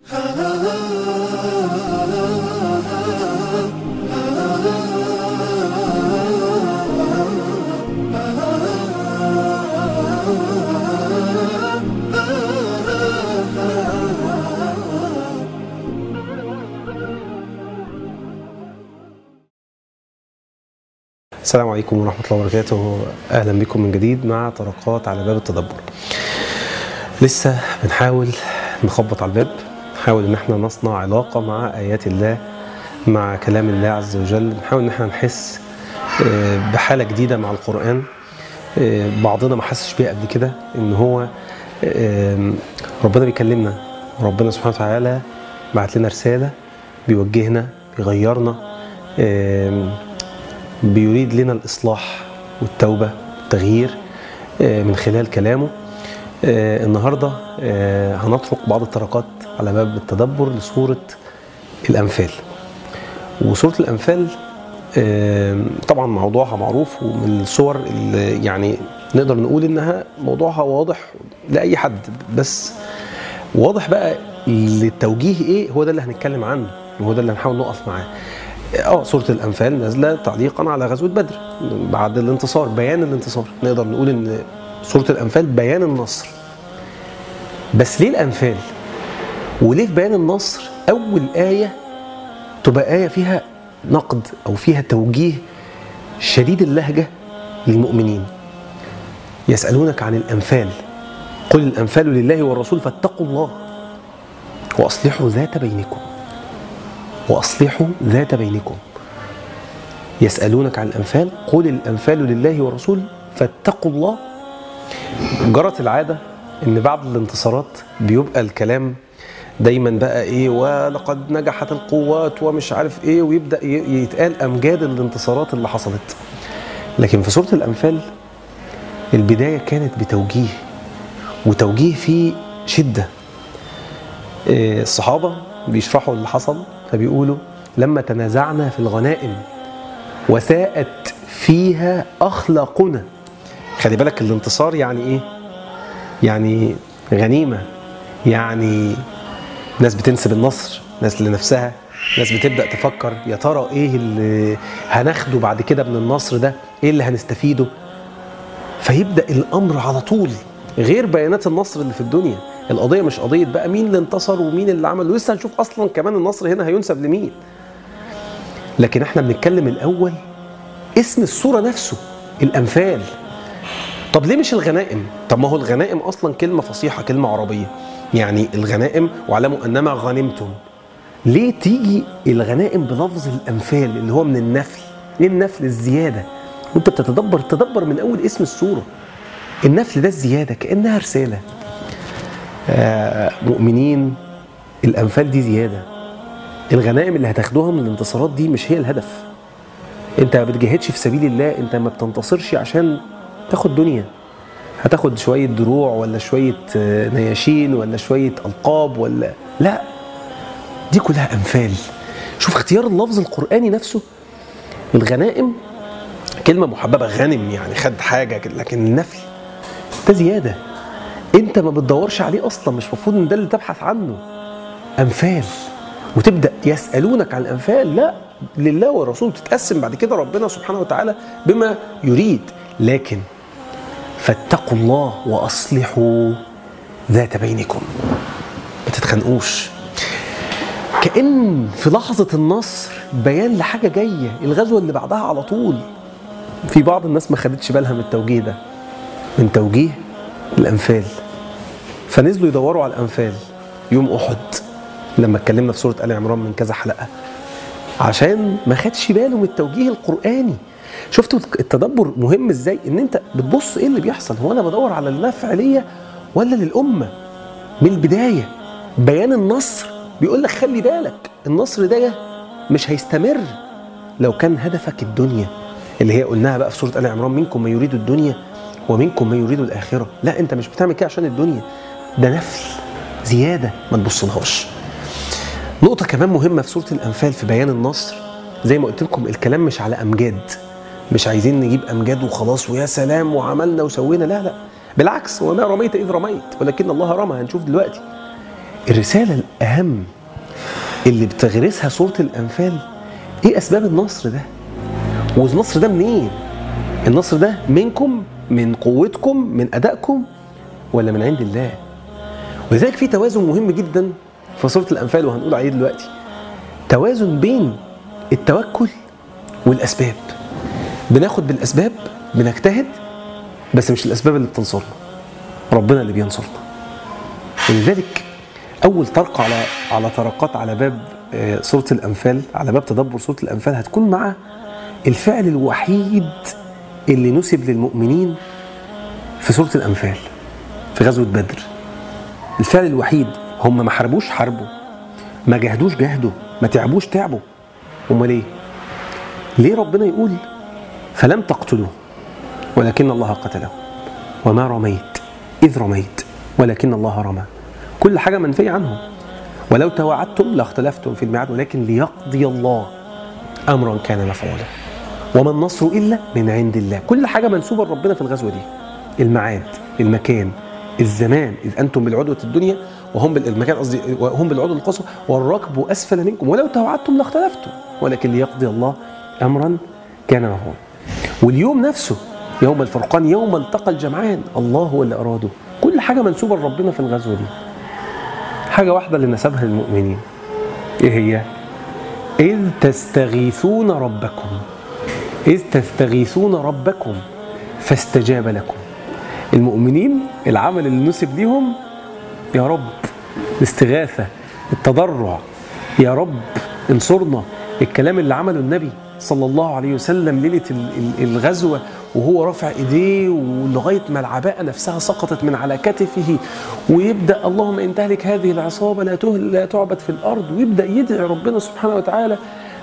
السلام عليكم ورحمة الله وبركاته أهلا بكم من جديد مع طرقات على باب التدبر لسه بنحاول نخبط على الباب نحاول ان احنا نصنع علاقة مع آيات الله مع كلام الله عز وجل نحاول ان احنا نحس آه، بحالة جديدة مع القرآن آه، بعضنا ما حسش بيها قبل كده ان هو آه، ربنا بيكلمنا ربنا سبحانه وتعالى بعت لنا رسالة بيوجهنا بيغيرنا آم، بيريد لنا الإصلاح والتوبة والتغيير آه، من خلال كلامه آه، النهاردة آه، هنطرق بعض الطرقات على باب التدبر لسورة الأنفال وسورة الأنفال آه، طبعا موضوعها معروف ومن الصور اللي يعني نقدر نقول إنها موضوعها واضح لأي حد بس واضح بقى للتوجيه إيه هو ده اللي هنتكلم عنه وهو ده اللي هنحاول نقف معاه اه سوره الانفال نازله تعليقا على غزوه بدر بعد الانتصار بيان الانتصار نقدر نقول ان سوره الانفال بيان النصر بس ليه الانفال وليه في بيان النصر اول ايه تبقى ايه فيها نقد او فيها توجيه شديد اللهجه للمؤمنين يسالونك عن الانفال قل الانفال لله والرسول فاتقوا الله واصلحوا ذات بينكم واصلحوا ذات بينكم يسالونك عن الانفال قل الانفال لله والرسول فاتقوا الله جرت العاده ان بعد الانتصارات بيبقى الكلام دايما بقى ايه ولقد نجحت القوات ومش عارف ايه ويبدا ي- يتقال امجاد الانتصارات اللي حصلت لكن في سوره الانفال البدايه كانت بتوجيه وتوجيه فيه شده إيه، الصحابة بيشرحوا اللي حصل فبيقولوا لما تنازعنا في الغنائم وساءت فيها أخلاقنا خلي بالك الانتصار يعني إيه؟ يعني غنيمة يعني ناس بتنسب النصر ناس لنفسها ناس بتبدأ تفكر يا ترى إيه اللي هناخده بعد كده من النصر ده إيه اللي هنستفيده فيبدا الامر على طول غير بيانات النصر اللي في الدنيا القضيه مش قضيه بقى مين اللي انتصر ومين اللي عمل ولسه هنشوف اصلا كمان النصر هنا هينسب لمين لكن احنا بنتكلم الاول اسم السوره نفسه الانفال طب ليه مش الغنائم طب ما هو الغنائم اصلا كلمه فصيحه كلمه عربيه يعني الغنائم واعلموا انما غنمتم ليه تيجي الغنائم بلفظ الانفال اللي هو من النفل ليه النفل الزياده وانت بتتدبر تدبر من اول اسم السوره النفل ده الزياده كانها رساله آه مؤمنين الانفال دي زياده الغنائم اللي هتاخدوها من الانتصارات دي مش هي الهدف انت ما بتجاهدش في سبيل الله انت ما بتنتصرش عشان تاخد دنيا هتاخد شويه دروع ولا شويه آه، نياشين ولا شويه القاب ولا لا دي كلها انفال شوف اختيار اللفظ القراني نفسه الغنائم كلمه محببه غنم يعني خد حاجه كده، لكن النفل ده زياده انت ما بتدورش عليه اصلا مش المفروض ان ده اللي تبحث عنه انفال وتبدا يسالونك عن الانفال لا لله والرسول تتقسم بعد كده ربنا سبحانه وتعالى بما يريد لكن فاتقوا الله واصلحوا ذات بينكم ما تتخانقوش كأن في لحظة النصر بيان لحاجة جاية الغزوة اللي بعدها على طول في بعض الناس ما خدتش بالها من التوجيه ده من توجيه الأنفال فنزلوا يدوروا على الأنفال يوم أحد لما اتكلمنا في سورة آل عمران من كذا حلقة عشان ما خدش باله من التوجيه القرآني شفتوا التدبر مهم ازاي ان انت بتبص ايه اللي بيحصل هو انا بدور على النفع ليا ولا للامه من البدايه بيان النصر بيقول لك خلي بالك النصر ده مش هيستمر لو كان هدفك الدنيا اللي هي قلناها بقى في سوره ال عمران منكم من يريد الدنيا ومنكم من يريد الاخره لا انت مش بتعمل كده عشان الدنيا ده نفل زياده ما تبصلهاش نقطة كمان مهمة في سورة الأنفال في بيان النصر زي ما قلت لكم الكلام مش على أمجاد مش عايزين نجيب أمجاد وخلاص ويا سلام وعملنا وسوينا لا لا بالعكس وما رميت إذ رميت ولكن الله رمى هنشوف دلوقتي الرسالة الأهم اللي بتغرسها سورة الأنفال إيه أسباب النصر ده؟ والنصر ده منين؟ النصر ده منكم من قوتكم من أدائكم ولا من عند الله؟ ولذلك في توازن مهم جدا في سورة الأنفال وهنقول عليه دلوقتي توازن بين التوكل والأسباب بناخد بالأسباب بنجتهد بس مش الأسباب اللي بتنصرنا ربنا اللي بينصرنا ولذلك اول طرقه على على طرقات على باب آه، سوره الانفال على باب تدبر سوره الانفال هتكون مع الفعل الوحيد اللي نسب للمؤمنين في سوره الانفال في غزوه بدر الفعل الوحيد هم ما حاربوش حاربوا ما جاهدوش جاهدوا ما تعبوش تعبوا امال ايه ليه ربنا يقول فلم تقتلوه ولكن الله قتله وما رميت إذ رميت ولكن الله رمى كل حاجة منفية عنهم ولو تواعدتم لاختلفتم في الميعاد ولكن ليقضي الله أمرا كان مفعولا وما النصر إلا من عند الله كل حاجة منسوبة لربنا في الغزوة دي الميعاد المكان الزمان إذ أنتم بالعدوة الدنيا وهم بالمكان قصدي وهم بالعدوة القصوى والركب أسفل منكم ولو توعدتم لاختلفتم ولكن ليقضي الله أمرا كان مفعولا واليوم نفسه يوم الفرقان يوم التقى الجمعان الله هو اللي أراده كل حاجة منسوبة لربنا في الغزوة دي حاجة واحدة اللي نسبها للمؤمنين إيه هي؟ إذ تستغيثون ربكم إذ تستغيثون ربكم فاستجاب لكم المؤمنين العمل اللي نسب ليهم يا رب الاستغاثة التضرع يا رب انصرنا الكلام اللي عمله النبي صلى الله عليه وسلم ليلة ال- ال- الغزوة وهو رافع ايديه ولغاية ما العباءة نفسها سقطت من على كتفه ويبدأ اللهم إن تهلك هذه العصابة لا تهل لا تعبد في الأرض ويبدأ يدعي ربنا سبحانه وتعالى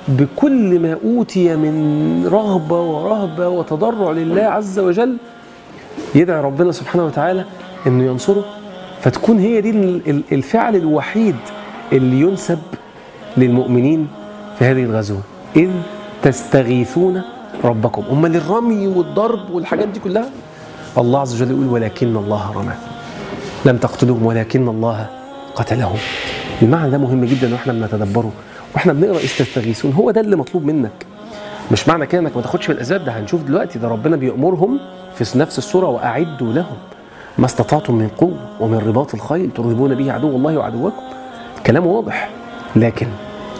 بكل ما أوتي من رغبة ورهبة وتضرع لله عز وجل يدعي ربنا سبحانه وتعالى انه ينصره فتكون هي دي ال- ال- الفعل الوحيد اللي ينسب للمؤمنين في هذه الغزوه اذ تستغيثون ربكم امال الرمي والضرب والحاجات دي كلها الله عز وجل يقول ولكن الله رمى لم تقتلوهم ولكن الله قتلهم المعنى ده مهم جدا واحنا بنتدبره واحنا بنقرا اذ تستغيثون هو ده اللي مطلوب منك مش معنى كده انك ما تاخدش بالاسباب ده هنشوف دلوقتي ده ربنا بيامرهم في نفس السوره واعدوا لهم ما استطعتم من قوه ومن رباط الخيل ترهبون به عدو الله وعدوكم كلام واضح لكن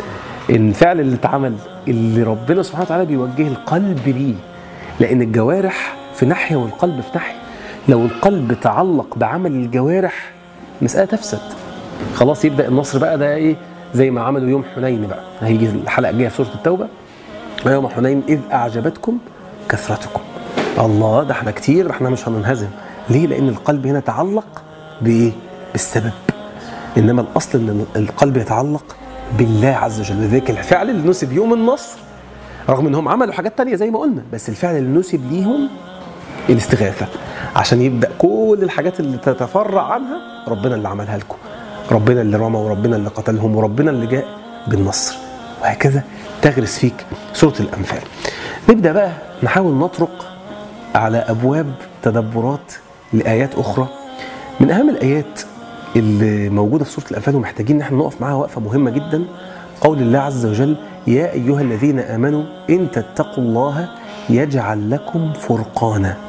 الفعل اللي اتعمل اللي ربنا سبحانه وتعالى بيوجه القلب ليه لان الجوارح في ناحيه والقلب في ناحيه لو القلب تعلق بعمل الجوارح مساله تفسد خلاص يبدا النصر بقى ده ايه زي ما عملوا يوم حنين بقى هيجي الحلقه الجايه في سوره التوبه ويوم حنين إذ أعجبتكم كثرتكم الله ده احنا كتير ده احنا مش هننهزم ليه؟ لأن القلب هنا تعلق بإيه؟ بالسبب إنما الأصل إن القلب يتعلق بالله عز وجل لذلك الفعل اللي نسب يوم النصر رغم إنهم عملوا حاجات تانية زي ما قلنا بس الفعل اللي نسب ليهم الاستغاثة عشان يبدأ كل الحاجات اللي تتفرع عنها ربنا اللي عملها لكم ربنا اللي رمى وربنا اللي قتلهم وربنا اللي جاء بالنصر وهكذا تغرس فيك سورة الأنفال نبدأ بقى نحاول نطرق على أبواب تدبرات لآيات أخرى من أهم الآيات اللي موجودة في سورة الأنفال ومحتاجين إن احنا نقف معاها وقفة مهمة جدا قول الله عز وجل يا أيها الذين آمنوا إن تتقوا الله يجعل لكم فرقانا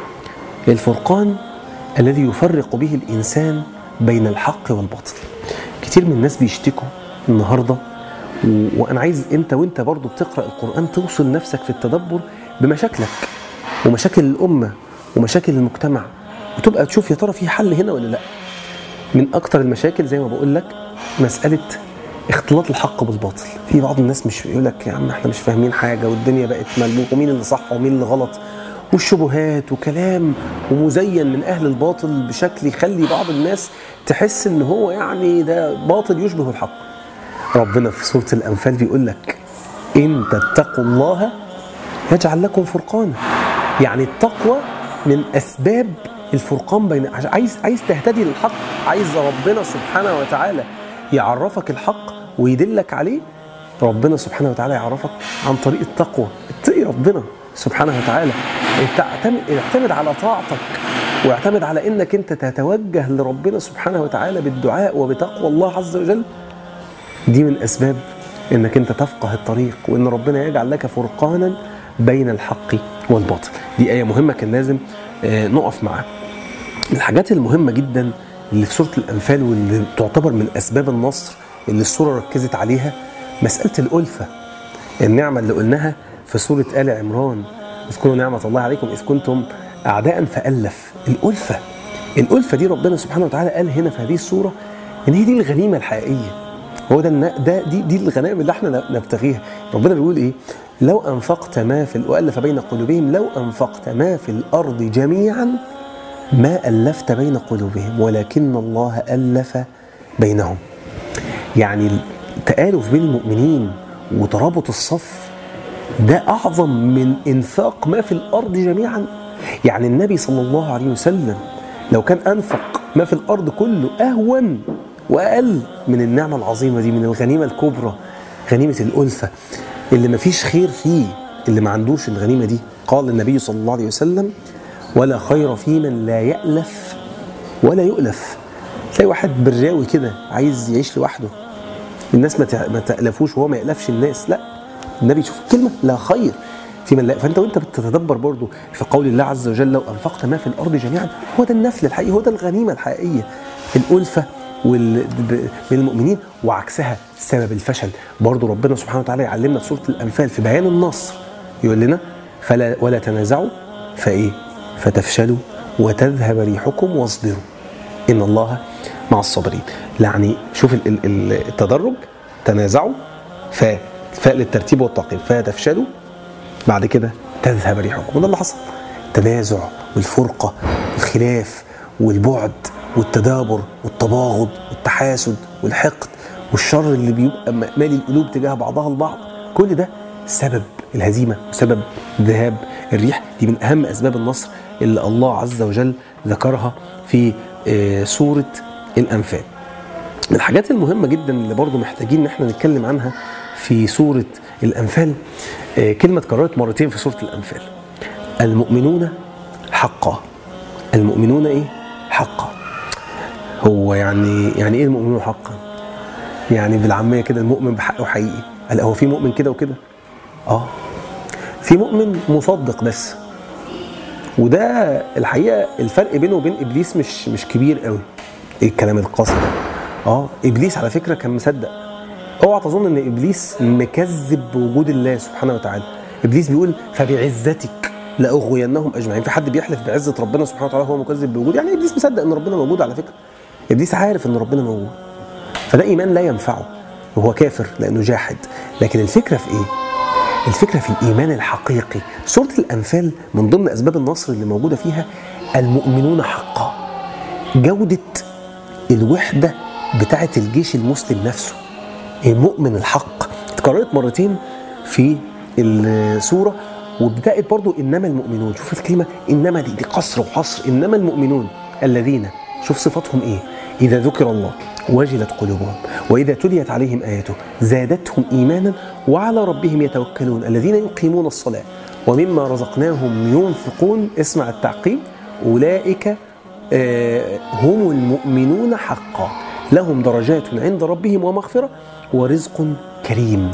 الفرقان الذي يفرق به الإنسان بين الحق والباطل كتير من الناس بيشتكوا النهارده و- وانا عايز انت وانت برضو بتقرا القران توصل نفسك في التدبر بمشاكلك ومشاكل الامه ومشاكل المجتمع وتبقى تشوف يا ترى في حل هنا ولا لا من اكتر المشاكل زي ما بقول لك مساله اختلاط الحق بالباطل في بعض الناس مش يقول لك يا عم احنا مش فاهمين حاجه والدنيا بقت ملمومه ومين اللي صح ومين اللي غلط والشبهات وكلام ومزين من اهل الباطل بشكل يخلي بعض الناس تحس ان هو يعني ده باطل يشبه الحق ربنا في سورة الأنفال بيقول لك إن تتقوا الله يجعل لكم فرقانا يعني التقوى من أسباب الفرقان بين عش- عايز عايز تهتدي للحق عايز ربنا سبحانه وتعالى يعرفك الحق ويدلك عليه ربنا سبحانه وتعالى يعرفك عن طريق التقوى اتقي ربنا سبحانه وتعالى تعتمد اعتمد على طاعتك واعتمد على انك انت تتوجه لربنا سبحانه وتعالى بالدعاء وبتقوى الله عز وجل دي من اسباب انك انت تفقه الطريق وان ربنا يجعل لك فرقانا بين الحق والباطل دي ايه مهمه كان لازم آه، نقف معاها الحاجات المهمه جدا اللي في سوره الانفال واللي تعتبر من اسباب النصر اللي السوره ركزت عليها مساله الالفه النعمه اللي قلناها في سوره ال عمران اذكروا نعمه الله عليكم اذ كنتم اعداء فالف الالفه الالفه دي ربنا سبحانه وتعالى قال هنا في هذه السوره ان هي دي الغنيمه الحقيقيه هو ده النا- ده دي دي الغنائم اللي احنا نبتغيها ربنا بيقول ايه لو انفقت ما في والف بين قلوبهم لو انفقت ما في الارض جميعا ما الفت بين قلوبهم ولكن الله الف بينهم يعني التآلف بين المؤمنين وترابط الصف ده أعظم من إنفاق ما في الأرض جميعا يعني النبي صلى الله عليه وسلم لو كان أنفق ما في الأرض كله أهون وأقل من النعمة العظيمة دي من الغنيمة الكبرى غنيمة الألفة اللي ما فيش خير فيه اللي ما عندوش الغنيمة دي قال النبي صلى الله عليه وسلم ولا خير في من لا يألف ولا يؤلف تلاقي واحد براوي كده عايز يعيش لوحده الناس ما تع- ما تألفوش وهو ما يألفش الناس لا النبي يشوف الكلمة لا خير في من لا فانت وانت بتتدبر برضو في قول الله عز وجل لو انفقت ما في الارض جميعا هو ده النفل الحقيقي هو ده الغنيمه الحقيقيه الالفه وال... ب- بين المؤمنين وعكسها سبب الفشل برضو ربنا سبحانه وتعالى يعلمنا في سوره الانفال في بيان النصر يقول لنا فلا ولا تنازعوا فايه فتفشلوا وتذهب ريحكم واصبروا ان الله مع الصابرين يعني شوف ال- ال- ال- التدرج تنازعوا ف فاء للترتيب والتعقيب فتفشلوا بعد كده تذهب ريحكم وده اللي حصل التنازع والفرقه والخلاف والبعد والتدابر والتباغض والتحاسد والحقد والشر اللي بيبقى م- مالي القلوب تجاه بعضها البعض كل ده سبب الهزيمه وسبب ذهاب الريح دي من اهم اسباب النصر اللي الله عز وجل ذكرها في آه، سوره الانفال من الحاجات المهمة جدا اللي برضو محتاجين ان احنا نتكلم عنها في سورة الأنفال آه، كلمة اتكررت مرتين في سورة الأنفال المؤمنون حقا المؤمنون ايه حقا هو يعني يعني ايه المؤمنون حقا يعني بالعامية كده المؤمن بحقه حقيقي هل هو في مؤمن كده وكده اه في مؤمن مصدق بس وده الحقيقه الفرق بينه وبين ابليس مش مش كبير قوي ايه الكلام القاسي ده اه ابليس على فكره كان مصدق اوعى تظن ان ابليس مكذب بوجود الله سبحانه وتعالى ابليس بيقول فبعزتك لاغوينهم اجمعين في حد بيحلف بعزه ربنا سبحانه وتعالى هو مكذب بوجود يعني ابليس مصدق ان ربنا موجود على فكره ابليس عارف ان ربنا موجود فده ايمان لا ينفعه وهو كافر لانه جاحد لكن الفكره في ايه الفكرة في الإيمان الحقيقي سورة الأنفال من ضمن أسباب النصر اللي موجودة فيها المؤمنون حقا جودة الوحدة بتاعة الجيش المسلم نفسه المؤمن الحق اتكررت مرتين في السورة وبدأت برضو إنما المؤمنون شوف الكلمة إنما دي, دي قصر وحصر إنما المؤمنون الذين شوف صفاتهم إيه إذا ذكر الله وجلت قلوبهم وإذا تليت عليهم آياته زادتهم إيمانا وعلى ربهم يتوكلون الذين يقيمون الصلاة ومما رزقناهم ينفقون اسمع التعقيب أولئك آه، هم المؤمنون حقا لهم درجات عند ربهم ومغفرة ورزق كريم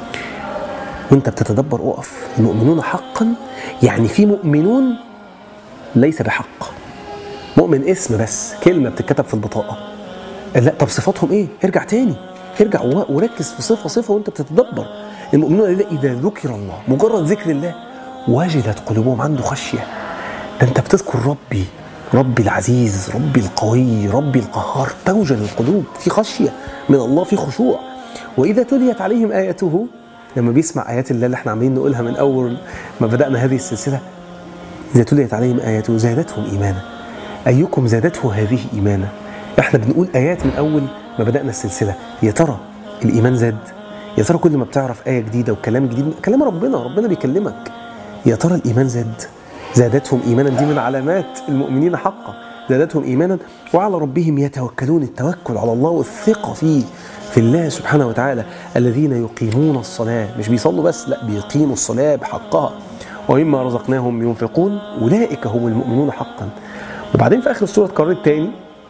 وانت بتتدبر اقف المؤمنون حقا يعني في مؤمنون ليس بحق مؤمن اسم بس كلمة بتتكتب في البطاقة لا طب صفاتهم ايه ارجع تاني ارجع و- وركز في صفة صفة وانت بتتدبر المؤمنون الذين إذا ذكر الله مجرد ذكر الله وجلت قلوبهم عنده خشية ده انت بتذكر ربي ربي العزيز ربي القوي ربي القهار توجل القلوب في خشية من الله في خشوع وإذا تليت عليهم آياته لما بيسمع آيات الله اللي احنا عاملين نقولها من أول ما بدأنا هذه السلسلة إذا تليت عليهم آياته زادتهم إيمانا أيكم زادته هذه إيمانا احنا بنقول آيات من أول ما بدأنا السلسلة يا ترى الإيمان زاد يا ترى كل ما بتعرف آية جديدة وكلام جديد كلام ربنا ربنا بيكلمك يا ترى الإيمان زاد زادتهم إيمانا دي من علامات المؤمنين حقا زادتهم إيمانا وعلى ربهم يتوكلون التوكل على الله والثقة فيه في الله سبحانه وتعالى الذين يقيمون الصلاة مش بيصلوا بس لا بيقيموا الصلاة بحقها ومما رزقناهم ينفقون أولئك هم المؤمنون حقا وبعدين في اخر السوره اتكررت تاني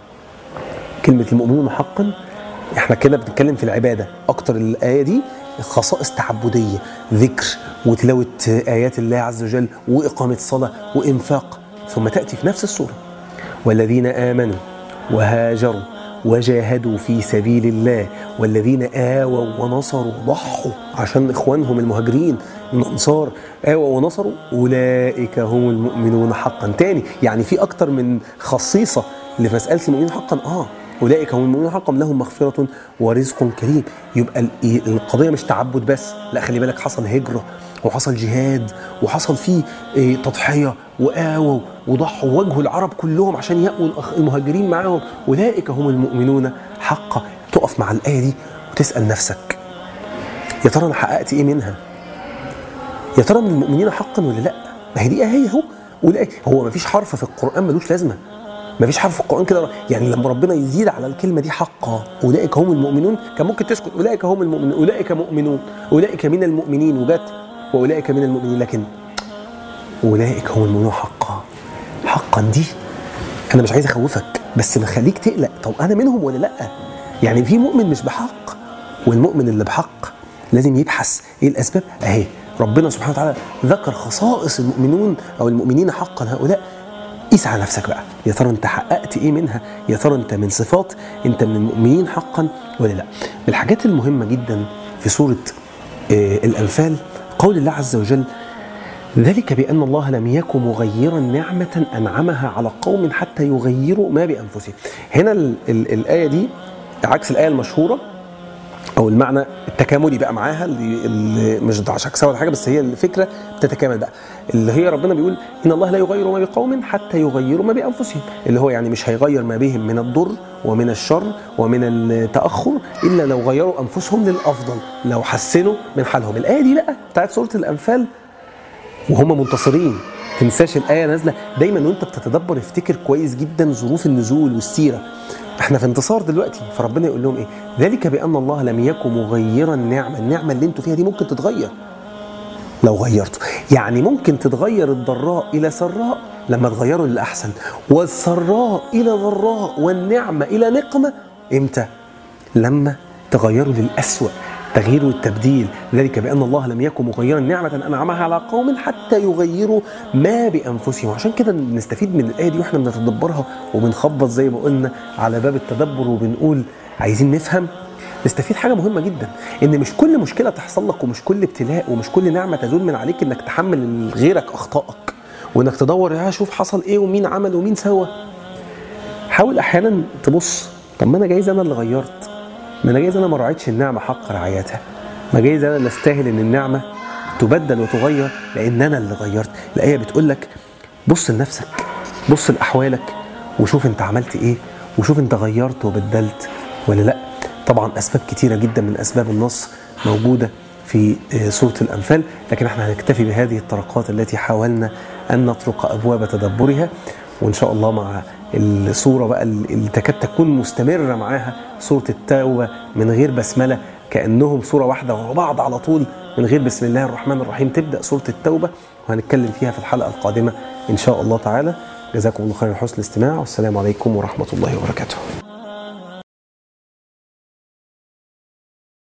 كلمه المؤمنون حقا احنا كده بنتكلم في العباده اكتر الايه دي خصائص تعبديه ذكر وتلاوه ايات الله عز وجل واقامه صلاه وانفاق ثم تاتي في نفس السوره والذين امنوا وهاجروا وجاهدوا في سبيل الله والذين آووا ونصروا ضحوا عشان إخوانهم المهاجرين الأنصار آووا ونصروا أولئك هم المؤمنون حقا تاني يعني في أكتر من خصيصة لمسألة المؤمنين حقا آه أولئك هم المؤمنون حقا لهم مغفرة ورزق كريم يبقى ال- القضية مش تعبد بس لا خلي بالك حصل هجرة وحصل جهاد وحصل فيه إيه، تضحية وآووا وضحوا وجهوا العرب كلهم عشان يأووا الأخ- المهاجرين معاهم أولئك هم المؤمنون حقا تقف مع الآية دي وتسأل نفسك يا ترى أنا حققت إيه منها يا ترى من المؤمنين حقا ولا لا ما هي دي اهي اهو أولئك هو ما فيش حرف في القرآن ملوش لازمة ما فيش حرف في القرآن كده يعني لما ربنا يزيد على الكلمة دي حقا أولئك هم المؤمنون كان ممكن تسكت أولئك هم المؤمنون أولئك مؤمنون أولئك من المؤمنين وجت وأولئك من المؤمنين لكن أولئك هم المؤمنون حقا حقا دي أنا مش عايز أخوفك بس مخليك تقلق طب أنا منهم ولا لأ يعني في مؤمن مش بحق والمؤمن اللي بحق لازم يبحث ايه الاسباب اهي ربنا سبحانه وتعالى ذكر خصائص المؤمنون او المؤمنين حقا هؤلاء قيس على نفسك بقى يا ترى انت حققت ايه منها يا ترى انت من صفات انت من المؤمنين حقا ولا لا من الحاجات المهمه جدا في سوره آه، الانفال قول الله عز وجل ذلك بأن الله لم يكن مغيرا نعمة أنعمها على قوم حتى يغيروا ما بأنفسهم هنا ال ال الآية دي عكس الآية المشهورة او المعنى التكاملي بقى معاها اللي, اللي مش ضعش عكسها ولا حاجه بس هي الفكره بتتكامل بقى اللي هي ربنا بيقول ان الله لا يغير ما بقوم حتى يغيروا ما بانفسهم اللي هو يعني مش هيغير ما بهم من الضر ومن الشر ومن التاخر الا لو غيروا انفسهم للافضل لو حسنوا من حالهم الايه دي بقى بتاعت سوره الانفال وهم منتصرين تنساش الآية نازلة دايما وانت بتتدبر افتكر كويس جدا ظروف النزول والسيرة احنا في انتصار دلوقتي فربنا يقول لهم ايه ذلك بأن الله لم يكن مغيرا نعمة النعمة اللي انتوا فيها دي ممكن تتغير لو غيرته يعني ممكن تتغير الضراء إلى سراء لما تغيروا للأحسن والسراء إلى ضراء والنعمة إلى نقمة إمتى لما تغيروا للأسوأ تغيير والتبديل ذلك بأن الله لم يكن مغيرا نعمة أنعمها على قوم حتى يغيروا ما بأنفسهم عشان كده نستفيد من الآية دي وإحنا بنتدبرها وبنخبط زي ما قلنا على باب التدبر وبنقول عايزين نفهم نستفيد حاجة مهمة جدا إن مش كل مشكلة تحصل لك ومش كل ابتلاء ومش كل نعمة تزول من عليك إنك تحمل غيرك أخطائك وإنك تدور يا شوف حصل إيه ومين عمل ومين سوى حاول أحيانا تبص طب ما أنا جايز أنا اللي غيرت ما انا جايز انا ما راعيتش النعمه حق رعايتها ما جايز انا اللي استاهل ان النعمه تبدل وتغير لان انا اللي غيرت الايه بتقول لك بص لنفسك بص لاحوالك وشوف انت عملت ايه وشوف انت غيرت وبدلت ولا لا طبعا اسباب كتيره جدا من اسباب النص موجوده في سوره الانفال لكن احنا هنكتفي بهذه الطرقات التي حاولنا ان نطرق ابواب تدبرها وان شاء الله مع الصورة بقى اللي تكاد تكون مستمرة معاها سورة التوبة من غير بسملة كأنهم صورة واحدة ورا بعض على طول من غير بسم الله الرحمن الرحيم تبدأ سورة التوبة وهنتكلم فيها في الحلقة القادمة إن شاء الله تعالى جزاكم الله خيرا حسن الاستماع والسلام عليكم ورحمة الله وبركاته